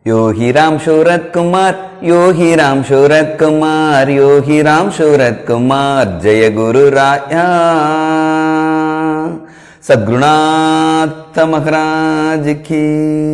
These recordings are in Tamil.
யோகி ராம் சூரத்குமார் யோகி ராம் சூரத்குமார் யோகி ராம் சூரத்குமார் ஜெய குரு ராயா சத்குருநாத்த மகராஜ் கி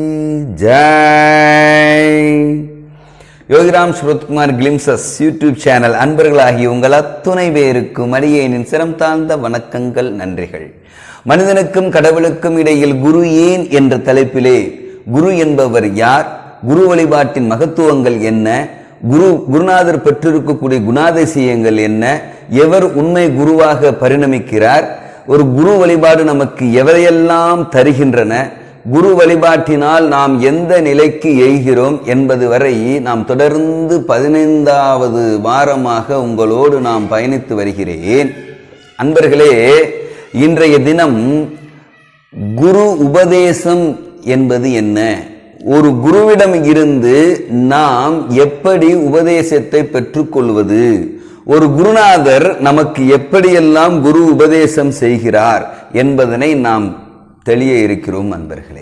ஜெய் Yogiram Suratkumar glimpses YouTube channel அன்பர்களாகிய உங்கள் அத்துணை பேருக்கும் அடியேனின் சிரம் தாழ்ந்த வணக்கங்கள் நன்றிகள் மனிதனுக்கும் கடவுளுக்கும் இடையில் குரு ஏன் என்ற தலைப்பிலே குரு என்பவர் யார் குரு வழிபாட்டின் மகத்துவங்கள் என்ன குரு குருநாதர் பெற்றிருக்கக்கூடிய குணாதிசயங்கள் என்ன எவர் உண்மை குருவாக பரிணமிக்கிறார் ஒரு குரு வழிபாடு நமக்கு எவையெல்லாம் தருகின்றன குரு வழிபாட்டினால் நாம் எந்த நிலைக்கு எய்கிறோம் என்பது வரை நாம் தொடர்ந்து பதினைந்தாவது வாரமாக உங்களோடு நாம் பயணித்து வருகிறேன் அன்பர்களே இன்றைய தினம் குரு உபதேசம் என்பது என்ன ஒரு குருவிடம் இருந்து நாம் எப்படி உபதேசத்தை பெற்றுக்கொள்வது ஒரு குருநாதர் நமக்கு எப்படியெல்லாம் குரு உபதேசம் செய்கிறார் என்பதனை நாம் தெளிய இருக்கிறோம் நண்பர்களே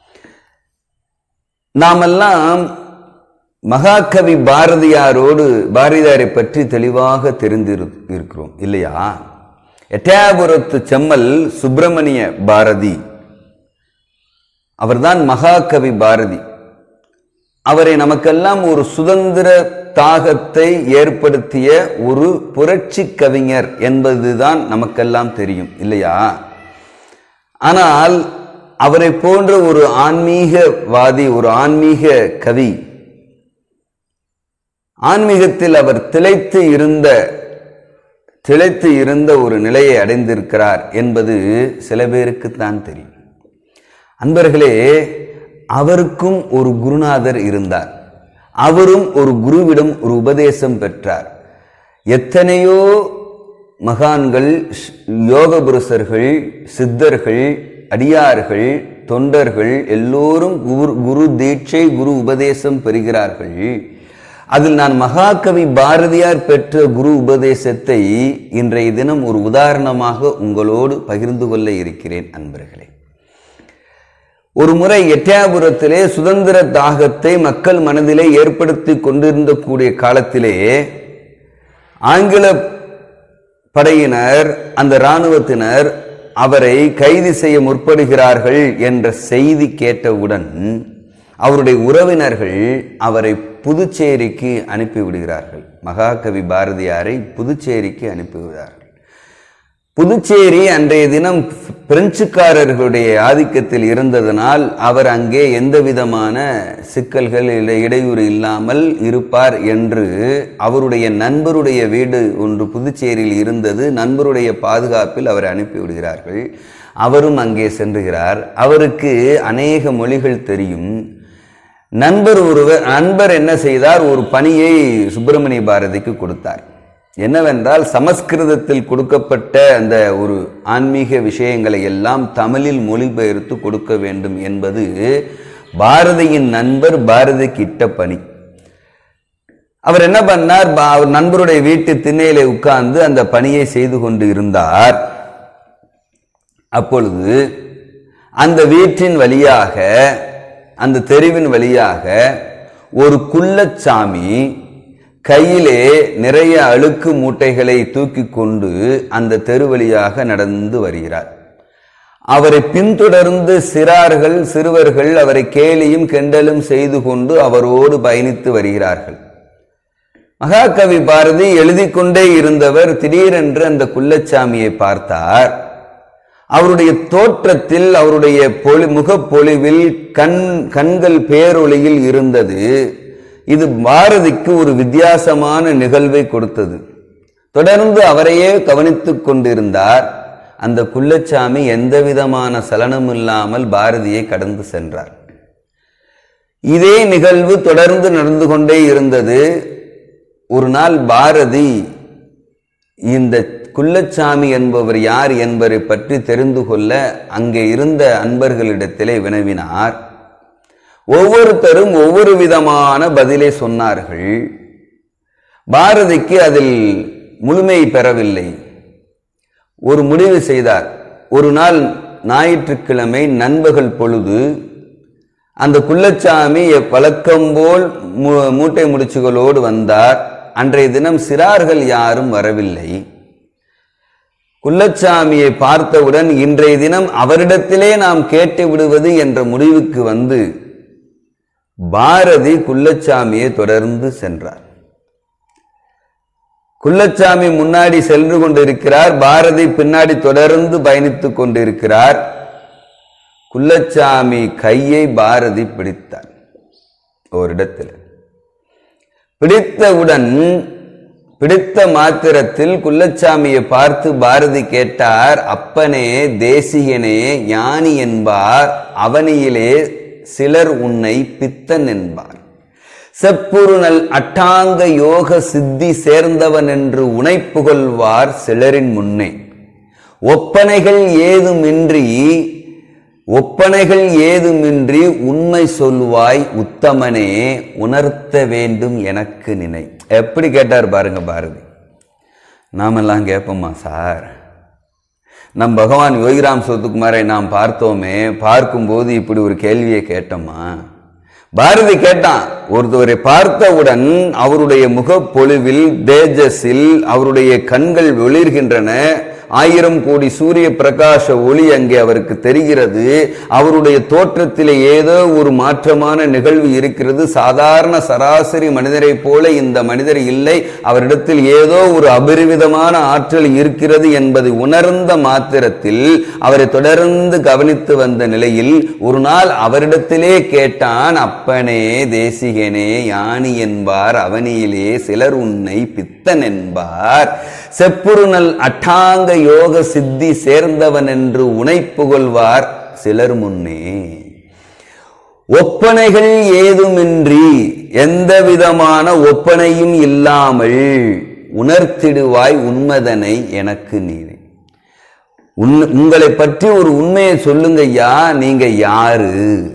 நாமெல்லாம் மகாகவி பாரதியாரோடு பாரதியாரை பற்றி தெளிவாக தெரிந்திரு இருக்கிறோம் இல்லையா எட்டயாபுரத்து செம்மல் சுப்பிரமணிய பாரதி அவர்தான் மகாகவி பாரதி அவரை நமக்கெல்லாம் ஒரு சுதந்திர தாகத்தை ஏற்படுத்திய ஒரு புரட்சி கவிஞர் என்பதுதான் நமக்கெல்லாம் தெரியும் இல்லையா ஆனால் அவரை போன்ற ஒரு ஆன்மீகவாதி ஒரு ஆன்மீக கவி ஆன்மீகத்தில் அவர் திளைத்து இருந்த திளைத்து இருந்த ஒரு நிலையை அடைந்திருக்கிறார் என்பது சில பேருக்கு தான் தெரியும் அன்பர்களே அவருக்கும் ஒரு குருநாதர் இருந்தார் அவரும் ஒரு குருவிடம் ஒரு உபதேசம் பெற்றார் எத்தனையோ மகான்கள் யோக புருஷர்கள் சித்தர்கள் அடியார்கள் தொண்டர்கள் எல்லோரும் குரு குரு தீட்சை குரு உபதேசம் பெறுகிறார்கள் அதில் நான் மகாகவி பாரதியார் பெற்ற குரு உபதேசத்தை இன்றைய தினம் ஒரு உதாரணமாக உங்களோடு பகிர்ந்து கொள்ள இருக்கிறேன் அன்பர்களே ஒரு முறை எட்டயாபுரத்திலே சுதந்திர தாகத்தை மக்கள் மனதிலே ஏற்படுத்தி கொண்டிருந்த கூடிய காலத்திலே ஆங்கில படையினர் அந்த இராணுவத்தினர் அவரை கைது செய்ய முற்படுகிறார்கள் என்ற செய்தி கேட்டவுடன் அவருடைய உறவினர்கள் அவரை புதுச்சேரிக்கு அனுப்பிவிடுகிறார்கள் மகாகவி பாரதியாரை புதுச்சேரிக்கு அனுப்பிவிடுகிறார்கள் புதுச்சேரி அன்றைய தினம் பிரெஞ்சுக்காரர்களுடைய ஆதிக்கத்தில் இருந்ததனால் அவர் அங்கே எந்த விதமான சிக்கல்கள் இல்லை இடையூறு இல்லாமல் இருப்பார் என்று அவருடைய நண்பருடைய வீடு ஒன்று புதுச்சேரியில் இருந்தது நண்பருடைய பாதுகாப்பில் அவரை அனுப்பிவிடுகிறார்கள் அவரும் அங்கே சென்றுகிறார் அவருக்கு அநேக மொழிகள் தெரியும் நண்பர் ஒருவர் நண்பர் என்ன செய்தார் ஒரு பணியை சுப்பிரமணிய பாரதிக்கு கொடுத்தார் என்னவென்றால் சமஸ்கிருதத்தில் கொடுக்கப்பட்ட அந்த ஒரு ஆன்மீக விஷயங்களை எல்லாம் தமிழில் மொழிபெயர்த்து கொடுக்க வேண்டும் என்பது பாரதியின் நண்பர் பாரதிக்கு இட்ட பணி அவர் என்ன பண்ணார் அவர் நண்பருடைய வீட்டு திண்ணையில உட்கார்ந்து அந்த பணியை செய்து கொண்டு இருந்தார் அப்பொழுது அந்த வீட்டின் வழியாக அந்த தெருவின் வழியாக ஒரு குள்ளச்சாமி கையிலே நிறைய அழுக்கு மூட்டைகளை தூக்கி கொண்டு அந்த தெரு வழியாக நடந்து வருகிறார் அவரை பின்தொடர்ந்து சிறார்கள் சிறுவர்கள் அவரை கேலியும் கிண்டலும் செய்து கொண்டு அவரோடு பயணித்து வருகிறார்கள் மகாகவி பாரதி எழுதி கொண்டே இருந்தவர் திடீரென்று அந்த குள்ளச்சாமியை பார்த்தார் அவருடைய தோற்றத்தில் அவருடைய பொலி முகப்பொழிவில் கண் கண்கள் பேரொளியில் இருந்தது இது பாரதிக்கு ஒரு வித்தியாசமான நிகழ்வை கொடுத்தது தொடர்ந்து அவரையே கவனித்துக் கொண்டிருந்தார் அந்த குள்ளச்சாமி எந்த விதமான சலனம் இல்லாமல் பாரதியை கடந்து சென்றார் இதே நிகழ்வு தொடர்ந்து நடந்து கொண்டே இருந்தது ஒரு நாள் பாரதி இந்த குள்ளச்சாமி என்பவர் யார் என்பதை பற்றி தெரிந்து கொள்ள அங்கே இருந்த அன்பர்களிடத்திலே வினவினார் ஒவ்வொருத்தரும் ஒவ்வொரு விதமான பதிலை சொன்னார்கள் பாரதிக்கு அதில் முழுமை பெறவில்லை ஒரு முடிவு செய்தார் ஒரு நாள் ஞாயிற்றுக்கிழமை நண்பகல் பொழுது அந்த குள்ளச்சாமி வழக்கம் போல் மூ- மூட்டை முடிச்சுகளோடு வந்தார் அன்றைய தினம் சிறார்கள் யாரும் வரவில்லை குள்ளச்சாமியை பார்த்தவுடன் இன்றைய தினம் அவரிடத்திலே நாம் கேட்டு விடுவது என்ற முடிவுக்கு வந்து பாரதி குள்ளச்சாமியை தொடர்ந்து சென்றார் குள்ளச்சாமி முன்னாடி சென்று கொண்டிருக்கிறார் பாரதி பின்னாடி தொடர்ந்து பயணித்துக் கொண்டிருக்கிறார் குள்ளச்சாமி கையை பாரதி பிடித்தார் ஓரிடத்தில் பிடித்தவுடன் பிடித்த மாத்திரத்தில் குள்ளச்சாமியை பார்த்து பாரதி கேட்டார் அப்பனே தேசிகனே ஞானி என்பார் அவனியிலே சிலர் உன்னை பித்தன் என்பார் செப்புருநல் அட்டாங்க யோக சித்தி சேர்ந்தவன் என்று உனை புகழ்வார் சிலரின் முன்னே ஒப்பனைகள் ஏதுமின்றி ஒப்பனைகள் ஏதுமின்றி உண்மை சொல்வாய் உத்தமனே உணர்த்த வேண்டும் எனக்கு நினை எப்படி கேட்டார் பாருங்க பாரதி நாமெல்லாம் கேட்போமா சார் நம் பகவான் யோகிராம் சொத்துக்குமாரை நாம் பார்த்தோமே பார்க்கும்போது இப்படி ஒரு கேள்வியை கேட்டோமா பாரதி கேட்டான் ஒருத்தவரை பார்த்தவுடன் அவருடைய முகப்பொழிவில் தேஜஸில் அவருடைய கண்கள் ஒளிர்கின்றன ஆயிரம் கோடி சூரிய பிரகாச ஒளி அங்கே அவருக்கு தெரிகிறது அவருடைய தோற்றத்திலே ஏதோ ஒரு மாற்றமான நிகழ்வு இருக்கிறது சாதாரண சராசரி மனிதரைப் போல இந்த மனிதர் இல்லை அவரிடத்தில் ஏதோ ஒரு அபரிவிதமான ஆற்றல் இருக்கிறது என்பதை உணர்ந்த மாத்திரத்தில் அவரை தொடர்ந்து கவனித்து வந்த நிலையில் ஒரு நாள் அவரிடத்திலே கேட்டான் அப்பனே தேசிகனே யானி என்பார் அவனியிலே சிலர் உன்னை பித்தன் என்பார் செப்புருநல் அட்டாங்க யோக சித்தி சேர்ந்தவன் என்று உனை புகழ்வார் சிலர் முன்னே ஒப்பனைகள் ஏதுமின்றி எந்த விதமான ஒப்பனையும் இல்லாமல் உணர்த்திடுவாய் உண்மதனை எனக்கு நீரே உன் உங்களை பற்றி ஒரு உண்மையை சொல்லுங்க ஐயா நீங்க யாரு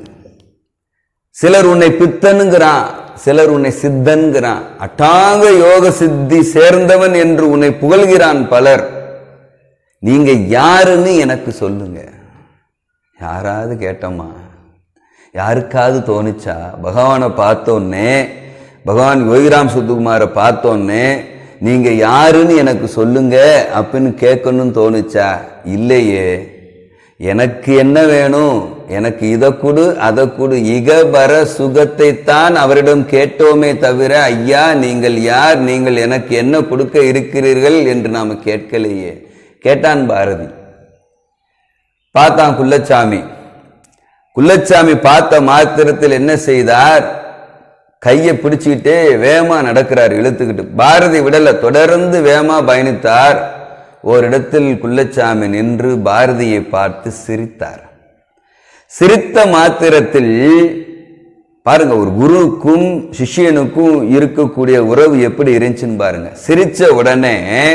சிலர் உன்னை பித்தனுங்கிறான் சிலர் உன்னை சித்தன்கிறான் அட்டாங்க யோக சித்தி சேர்ந்தவன் என்று உன்னை புகழ்கிறான் பலர் நீங்க யாருன்னு எனக்கு சொல்லுங்க யாராவது கேட்டோமா யாருக்காவது தோணுச்சா பகவானை பார்த்தோன்னே பகவான் யோகிராம் சுத்துக்குமாரை பார்த்தோன்னே நீங்க யாருன்னு எனக்கு சொல்லுங்க அப்படின்னு கேட்கணும்னு தோணுச்சா இல்லையே எனக்கு என்ன வேணும் எனக்கு இதை கொடு அதை கொடு இகபர சுகத்தை தான் அவரிடம் கேட்டோமே தவிர ஐயா நீங்கள் யார் நீங்கள் எனக்கு என்ன கொடுக்க இருக்கிறீர்கள் என்று நாம கேட்கலையே கேட்டான் பாரதி பார்த்தான் குள்ளச்சாமி குள்ளச்சாமி பார்த்த மாத்திரத்தில் என்ன செய்தார் கையை பிடிச்சுக்கிட்டே வேகமா நடக்கிறார் இழுத்துக்கிட்டு பாரதி விடல தொடர்ந்து வேகமா பயணித்தார் ஓரிடத்தில் குள்ளச்சாமி நின்று பாரதியை பார்த்து சிரித்தார் சிரித்த மாத்திரத்தில் பாருங்க ஒரு குருவுக்கும் சிஷ்யனுக்கும் இருக்கக்கூடிய உறவு எப்படி இருந்துச்சுன்னு பாருங்க சிரிச்ச உடனே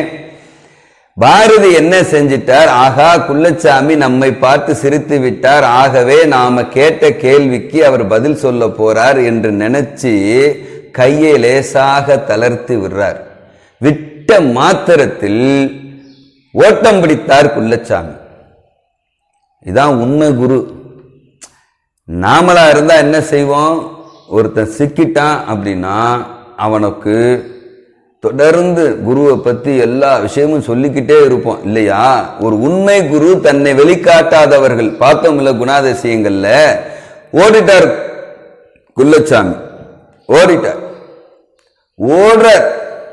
பாரதி என்ன செஞ்சிட்டார் ஆகா குள்ளச்சாமி நம்மை பார்த்து சிரித்து விட்டார் ஆகவே நாம கேட்ட கேள்விக்கு அவர் பதில் சொல்ல போறார் என்று நினைச்சு கையை லேசாக தளர்த்தி விடுறார் விட்ட மாத்திரத்தில் ஓட்டம் பிடித்தார் குள்ளச்சாமி இதான் உண்மை குரு நாமளா இருந்தா என்ன செய்வோம் ஒருத்தன் சிக்கிட்டான் அப்படின்னா அவனுக்கு தொடர்ந்து குருவை பத்தி எல்லா விஷயமும் சொல்லிக்கிட்டே இருப்போம் இல்லையா ஒரு உண்மை குரு தன்னை வெளிக்காட்டாதவர்கள் பார்த்தோம் இல்ல குணாதிசயங்கள்ல ஓடிட்டார் குள்ளச்சாமி ஓடிட்டார் ஓடுறார்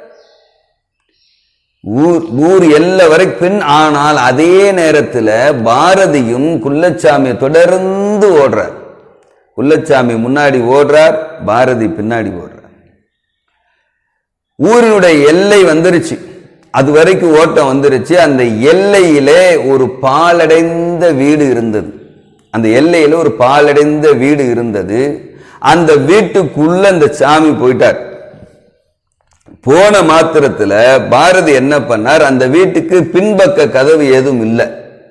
ஊர் ஊர் எல்லை வரை பின் ஆனால் அதே நேரத்தில் பாரதியும் குள்ளச்சாமியை தொடர்ந்து ஓடுறார் குள்ளச்சாமி முன்னாடி ஓடுறார் பாரதி பின்னாடி ஓடுறார் ஊரினுடைய எல்லை வந்துருச்சு அது வரைக்கும் ஓட்டம் வந்துருச்சு அந்த எல்லையிலே ஒரு பாலடைந்த வீடு இருந்தது அந்த எல்லையில ஒரு பாலடைந்த வீடு இருந்தது அந்த வீட்டுக்குள்ள அந்த சாமி போயிட்டார் போன மாத்திரத்துல பாரதி என்ன பண்ணார் அந்த வீட்டுக்கு பின்பக்க கதவு எதுவும் இல்லை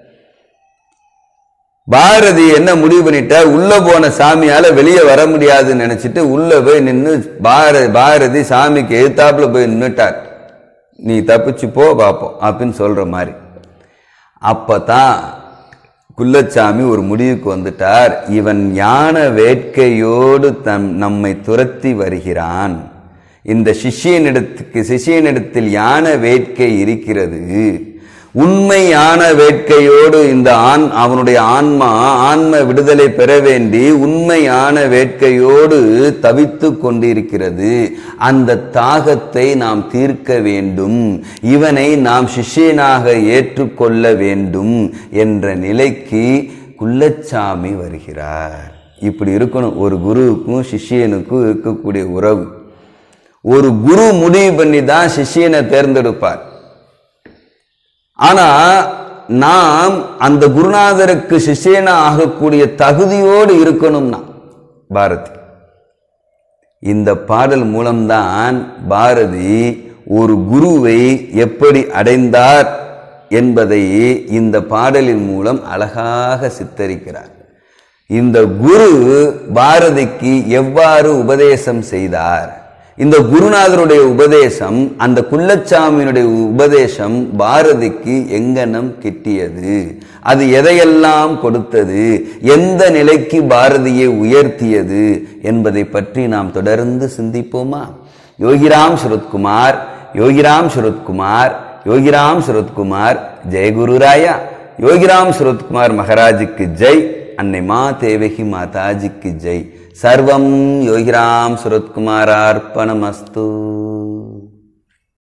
பாரதி என்ன முடிவு பண்ணிட்டார் உள்ள போன சாமியால வெளியே வர முடியாதுன்னு நினைச்சிட்டு உள்ள போய் நின்று பாரதி பாரதி சாமிக்கு எதிர்த்தாப்புல போய் நின்னுட்டார் நீ தப்பிச்சு போ பார்ப்போம் அப்படின்னு சொல்ற மாதிரி அப்பதான் குள்ளச்சாமி ஒரு முடிவுக்கு வந்துட்டார் இவன் ஞான வேட்கையோடு தம் நம்மை துரத்தி வருகிறான் இந்த சிஷ்யனிடத்துக்கு சிஷ்யனிடத்தில் யான வேட்கை இருக்கிறது உண்மையான வேட்கையோடு இந்த ஆண் அவனுடைய ஆன்மா ஆன்ம விடுதலை பெற வேண்டி உண்மையான வேட்கையோடு தவித்து கொண்டிருக்கிறது அந்த தாகத்தை நாம் தீர்க்க வேண்டும் இவனை நாம் சிஷ்யனாக ஏற்றுக்கொள்ள வேண்டும் என்ற நிலைக்கு குள்ளச்சாமி வருகிறார் இப்படி இருக்கணும் ஒரு குருவுக்கும் சிஷ்யனுக்கும் இருக்கக்கூடிய உறவு ஒரு குரு முடிவு பண்ணி தான் சிஷ்யனை தேர்ந்தெடுப்பார் ஆனா நாம் அந்த குருநாதருக்கு சிஷ்யனா ஆகக்கூடிய தகுதியோடு இருக்கணும்னா பாரதி இந்த பாடல் மூலம்தான் பாரதி ஒரு குருவை எப்படி அடைந்தார் என்பதை இந்த பாடலின் மூலம் அழகாக சித்தரிக்கிறார் இந்த குரு பாரதிக்கு எவ்வாறு உபதேசம் செய்தார் இந்த குருநாதருடைய உபதேசம் அந்த குள்ளச்சாமியினுடைய உபதேசம் பாரதிக்கு எங்கனம் கிட்டியது அது எதையெல்லாம் கொடுத்தது எந்த நிலைக்கு பாரதியை உயர்த்தியது என்பதை பற்றி நாம் தொடர்ந்து சிந்திப்போமா யோகிராம் சுரத்குமார் யோகிராம் சுரத்குமார் யோகிராம் சுரத்குமார் ஜெயகுருராயா யோகிராம் சுரத்குமார் மகாராஜுக்கு ஜெய் அன்னை மா தேவகி மாதாஜிக்கு ஜெய் சர்வம் யோகிராம் சுரத்குமாரார்ப்பணமஸ்து